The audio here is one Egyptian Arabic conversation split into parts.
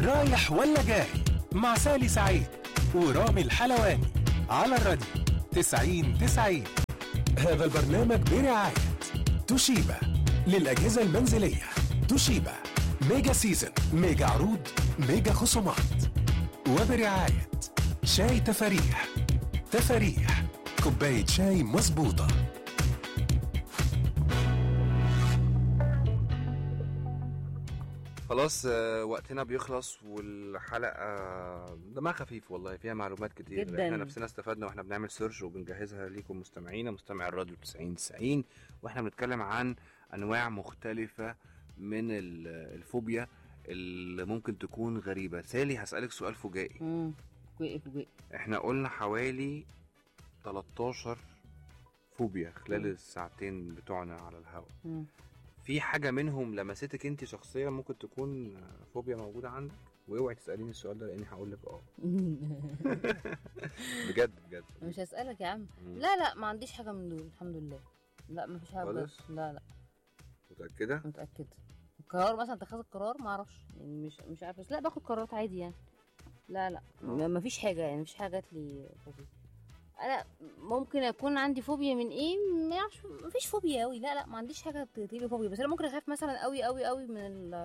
رايح ولا جاي مع سالي سعيد ورامي الحلواني على الراديو 90 90 هذا البرنامج برعاية توشيبا للأجهزة المنزلية توشيبا ميجا سيزن ميجا عروض ميجا خصومات وبرعاية شاي تفاريح تفاريح كوباية شاي مظبوطة خلاص آه، وقتنا بيخلص والحلقة دمها خفيف والله فيها معلومات كتير جداً. احنا نفسنا استفدنا واحنا بنعمل سيرش وبنجهزها ليكم مستمعينا مستمع الراديو 90 90 واحنا بنتكلم عن انواع مختلفة من ال- الفوبيا اللي ممكن تكون غريبة سالي هسألك سؤال فجائي امم فوجئ فوجئ احنا قلنا حوالي 13 فوبيا خلال مم. الساعتين بتوعنا على الهواء مم. في حاجة منهم لمستك انت شخصيا ممكن تكون فوبيا موجودة عندك واوعي تسأليني السؤال ده لاني هقول لك اه بجد بجد مش هسألك يا عم مم. لا لا ما عنديش حاجة من دول الحمد لله لا ما فيش حاجة بجد خالص؟ لا لا متأكدة؟ متأكدة القرار مثلا اتخاذ القرار ما اعرفش يعني مش مش عارفه بس لا باخد قرارات عادي يعني لا لا ما ما فيش حاجه يعني مفيش حاجه جات لي فوبيا انا ممكن اكون عندي فوبيا من ايه ما اعرفش ما فيش فوبيا قوي لا لا ما عنديش حاجه تجيب لي فوبيا بس انا ممكن اخاف مثلا قوي قوي قوي من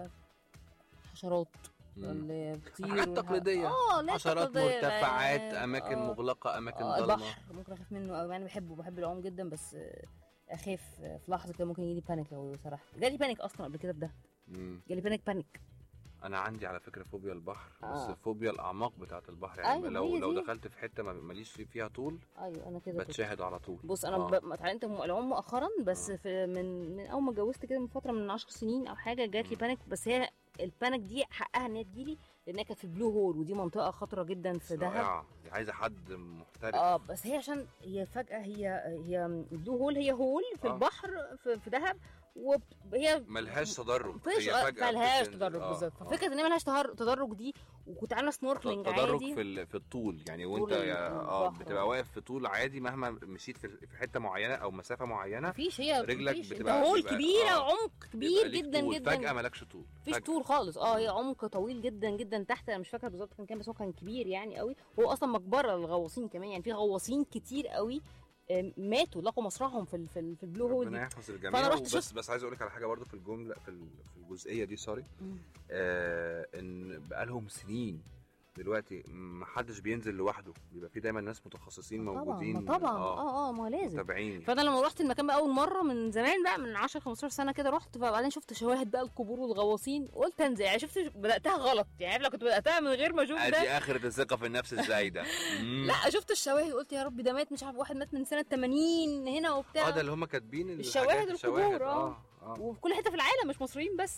الحشرات مم. اللي بتطير حاجات والح- تقليدية. اه لا حشرات تقليدية، مرتفعات يعني- اماكن آه. مغلقة اماكن آه، ضلمة البحر ممكن اخاف منه قوي انا بحبه بحب العوم جدا بس آه، اخاف في لحظه كده ممكن يجيلي بانيك لو سرحت جالي بانيك اصلا قبل كده في ده مم. جالي بانيك بانيك انا عندي على فكرة فوبيا البحر آه. بس فوبيا الاعماق بتاعة البحر يعني أيوة، لو هي لو دي. دخلت في حتة ما- ماليش في- فيها طول ايوه انا كده كنت. بتشاهد على طول بص انا آه. ب- ما اتعلمت م- العوم مؤخرا بس آه. في من من اول ما اتجوزت كده من فتره من 10 سنين او حاجه جات لي مم. بانيك بس هي البانيك دي حقها ان هي تجيلي لانها كانت في بلو هول ودي منطقه خطره جدا في دهب رائعة دي عايزة حد محترف اه بس هي عشان هي فجاه هي هي بلو هول هي هول في آه. البحر في, في دهب وهي ملهاش تدرج مفيش هي فجأة ملهاش بتنزل. تدرج آه، بالظبط آه. ففكره ان هي ملهاش تهر- تدرج دي وكنت عامله سنوركلينج تدرج عادي في ال- في الطول يعني وانت طول يا- اه البحر. بتبقى واقف في طول عادي مهما مشيت في في حته معينه او مسافه معينه مفيش هي رجلك مفيش. بتبقى- ده هول بيبقى- كبيره آه. وعمق كبير بيبقى ليك جدا طول. جدا فجاه مالكش طول مفيش فجأة. طول خالص اه هي عمق طويل جدا جدا تحت انا مش فاكره بالظبط كان كام بس هو كان كبير يعني قوي هو اصلا مقبره للغواصين كمان يعني في غواصين كتير قوي آم، ماتوا لقوا مصرعهم في ال- في, ال- في البلو هول ربنا دي يحفظ الجميع فأنا رحت بس شفت- بس عايز اقول لك على حاجه برضو في الجمله في ال- في الجزئيه دي سوري مم. آه ان بقالهم سنين دلوقتي ما حدش بينزل لوحده بيبقى في دايما ناس متخصصين طبعا موجودين ما طبعا اه اه اه ما هو لازم متابعين فانا لما رحت المكان بقى اول مره من زمان بقى من 10 15 سنه كده رحت فبعدين شفت شواهد بقى القبور والغواصين قلت انزل يعني شفت بداتها غلط يعني عارف لو كنت بداتها من غير ما اشوف ادي ده اخره الثقه في النفس الزايده مم. لا شفت الشواهد قلت يا رب ده مات مش عارف واحد مات من سنه 80 هنا وبتاع اه ده اللي هم كاتبين الشواهد الحاجات، القبور، الشواهد آه. اه اه وفي كل حته في العالم مش مصريين بس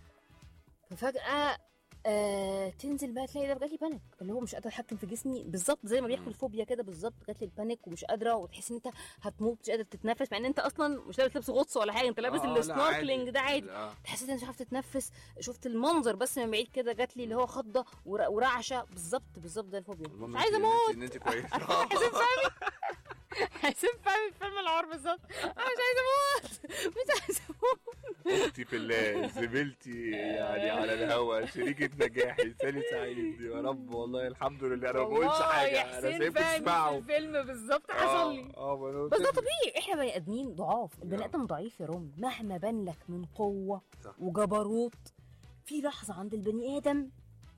ففجاه آه تنزل بقى تلاقي ده جات لي بانيك اللي هو مش قادره اتحكم في جسمي بالظبط زي ما بيحكوا مم. الفوبيا كده بالظبط جات لي البانيك ومش قادره وتحس ان انت هتموت مش قادر تتنفس مع ان انت اصلا مش لابس لبس غطس ولا حاجه انت لابس آه، لا، السنوركلينج ده عادي آه. تحس ان انت مش عارف تتنفس شفت المنظر بس من بعيد كده جات لي اللي هو خضه ور- ورعشه بالظبط بالظبط ده الفوبيا المهم مش عايزه إنت- اموت ان انت كويس حسين فهمي حسين فهمي في فيلم العار بالظبط انا مش عايزه اموت مش عايزه اموت اختي في الله زميلتي يعني على الهوا شريكة نجاحي سالي سعيد يا رب والله الحمد لله انا ما بقولش والله حاجه يا انا حسين سايبكم فهمي في تسمعوا الفيلم بالظبط حصل لي اه ما أنا بس ده قلت لك. طبيعي احنا بني ادمين ضعاف البني يا. ادم ضعيف يا رامي مهما بان لك من قوه صح. وجبروت في لحظه عند البني ادم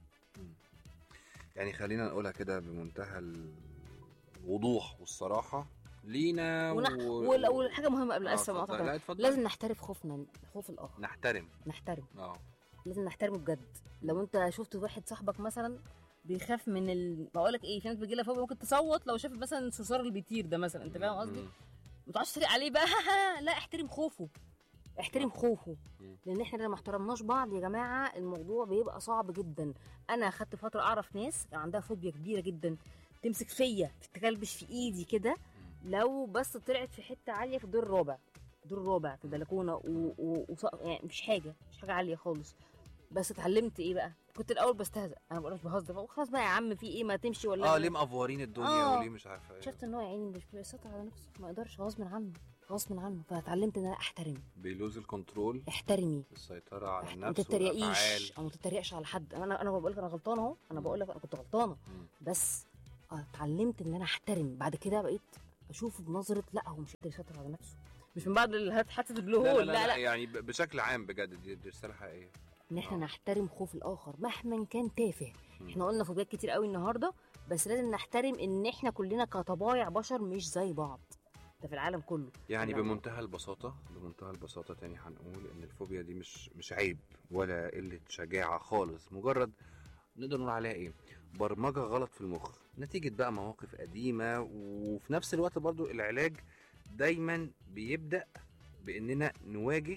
يعني خلينا نقولها كده بمنتهى الوضوح والصراحه لينا ونح... و... وال- والحاجه مهمه قبل آه، اسف اتفضل. لا مقاطعه اتفضل لازم نحترف خوفنا خوف الاخر نحترم نحترم اه لازم نحترمه بجد لو انت شفت واحد صاحبك مثلا بيخاف من ال بقول لك ايه في ناس بيجي لها فوبيا ممكن تصوت لو شافت مثلا الصرصار اللي بيطير ده مثلا انت فاهم قصدي مم. ما تقعدش تتريق عليه بقى لا احترم خوفه احترم خوفه مم. لان احنا لو ما احترمناش بعض يا جماعه الموضوع بيبقى صعب جدا انا خدت فتره اعرف ناس كان عندها فوبيا كبيره جدا تمسك فيا تكلبش في ايدي كده لو بس طلعت في حته عاليه في الدور الرابع الدور الرابع في البلكونه و... و... و... يعني مش حاجه مش حاجه عاليه خالص بس اتعلمت ايه بقى كنت الاول بستهزأ انا ما بقولش بهزر بقول خلاص بقى يا عم في ايه ما تمشي ولا اه ليه مقفورين الدنيا آه. وليه مش عارفه ايه شفت ان هو يا عيني مش بيسيطر على نفسه ما يقدرش غصب عنه غصب عنه فاتعلمت ان انا احترم بيلوز الكنترول احترمي السيطره على ما النفس تتريقيش والافعال او ما تتريقش على حد انا انا بقول لك انا غلطانه اهو انا بقول لك انا كنت غلطانه مم. بس آه، اتعلمت ان انا احترم بعد كده بقيت اشوفه بنظره لا هو مش قادر يسيطر على نفسه مش من بعد الهات- حادثه البلو لا, هول لا, لا لا, يعني ب- بشكل عام بجد دي, دي رساله حقيقيه ان احنا آه. نحترم خوف الاخر مهما كان تافه مم. احنا قلنا فوبيات كتير قوي النهارده بس لازم نحترم ان احنا كلنا كطبايع بشر مش زي بعض ده في العالم كله يعني نعم. بمنتهى البساطة بمنتهى البساطة تاني هنقول إن الفوبيا دي مش مش عيب ولا قلة شجاعة خالص مجرد نقدر نقول عليها إيه برمجة غلط في المخ نتيجة بقى مواقف قديمة وفي نفس الوقت برضو العلاج دايما بيبدأ بإننا نواجه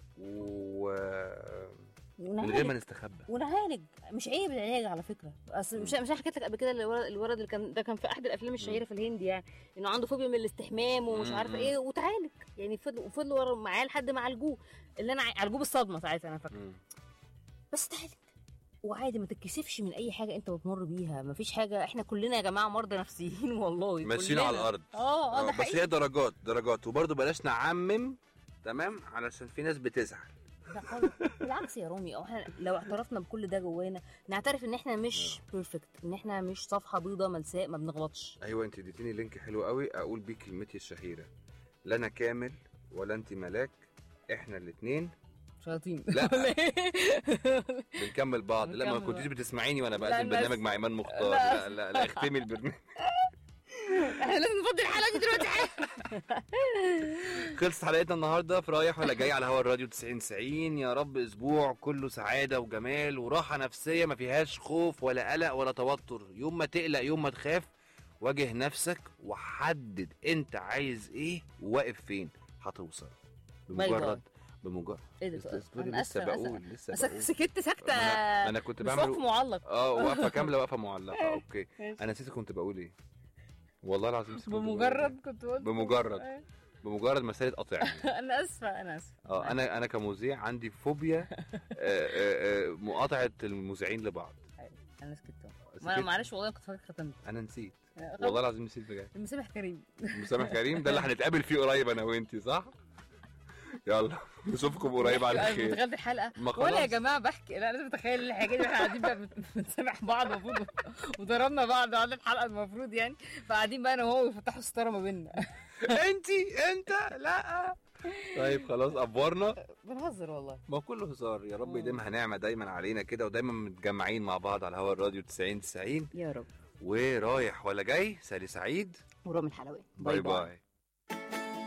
ومن غير ما نستخبى ونعالج مش عيب العلاج على فكره اصل مش مش أنا حكيت لك قبل كده الولد الولد اللي كان ده كان في احد الافلام الشهيره في الهند يعني انه عنده فوبيا من الاستحمام ومش مم. عارفه ايه وتعالج يعني فضلوا فضلوا ورا معاه لحد ما عالجوه اللي انا ع- عالجوه بالصدمه ساعتها انا فاكره مم. بس تعالج وعادي ما تتكسفش من اي حاجه انت بتمر بيها ما فيش حاجه احنا كلنا يا جماعه مرضى نفسيين والله ماشيين كلنا. على الأرض اه اه آه، ده بس هي حقيقي درجات درجات وبرضو بلاش نعمم تمام علشان في ناس بتزعل لا خالص. بالعكس يا رومي أو احنا لو اعترفنا بكل ده جوانا نعترف ان احنا مش بيرفكت ان احنا مش صفحه بيضه ملساء ما بنغلطش ايوه انت اديتيني لينك حلو قوي اقول بيه كلمتي الشهيره لا انا كامل ولا انت ملاك احنا الاثنين شياطين لا. بنكمل بعض لا ما بنكمل كنتيش بعض. بتسمعيني وانا لا، بقدم الناس- برنامج مع ايمان مختار لا. لا لا لا اختمي البرنامج احنا لازم نفضي الحلقه دي دلوقتي خلصت حلقتنا النهارده في رايح ولا جاي على هوا الراديو 90 90 يا رب اسبوع كله سعاده وجمال وراحه نفسيه ما فيهاش خوف ولا قلق ولا توتر يوم ما تقلق يوم ما تخاف واجه نفسك وحدد انت عايز ايه وواقف فين هتوصل باي باي. بمجرد بمجرد ايه ده اصبري انا لسه اسفه أنا بقول لسه آسفة. بقول سكت سكته ما انا, ما أنا كنت بصوت بعمل معلق اه واقفه كامله واقفه معلقه اوكي ماشي. انا نسيت كنت بقول ايه والله العظيم نسيت كنت بقول بمجرد كنت قلت بمجرد. أيوة. بمجرد ما سالت قطعني انا اسفه انا اسفه اه انا انا كمذيع عندي فوبيا آه، آه، آه، مقاطعه المذيعين لبعض انا سكت سكت. ما معلش والله كنت فاكر ختمت انا نسيت والله العظيم نسيت بجد المسامح كريم مسامح كريم ده اللي هنتقابل فيه قريب انا وانتي صح يلا نشوفكم قريب على أنا خير متخيلة الحلقه ما وانا يا خلاص. جماعه بحكي لا لازم اتخيل الحاجات دي احنا قاعدين بقى بت- بنسامح بعض المفروض وضربنا بعض على الحلقه المفروض يعني فقاعدين بقى انا وهو يفتحوا ستاره ما بيننا انتي انت لا طيب خلاص افورنا بنهزر والله ما هو كله هزار يا رب مم. يديمها نعمه دايما علينا كده ودايما متجمعين مع بعض على هوا الراديو 90 90 يا رب ورايح ولا جاي سالي سعيد ورامي الحلواني باي باي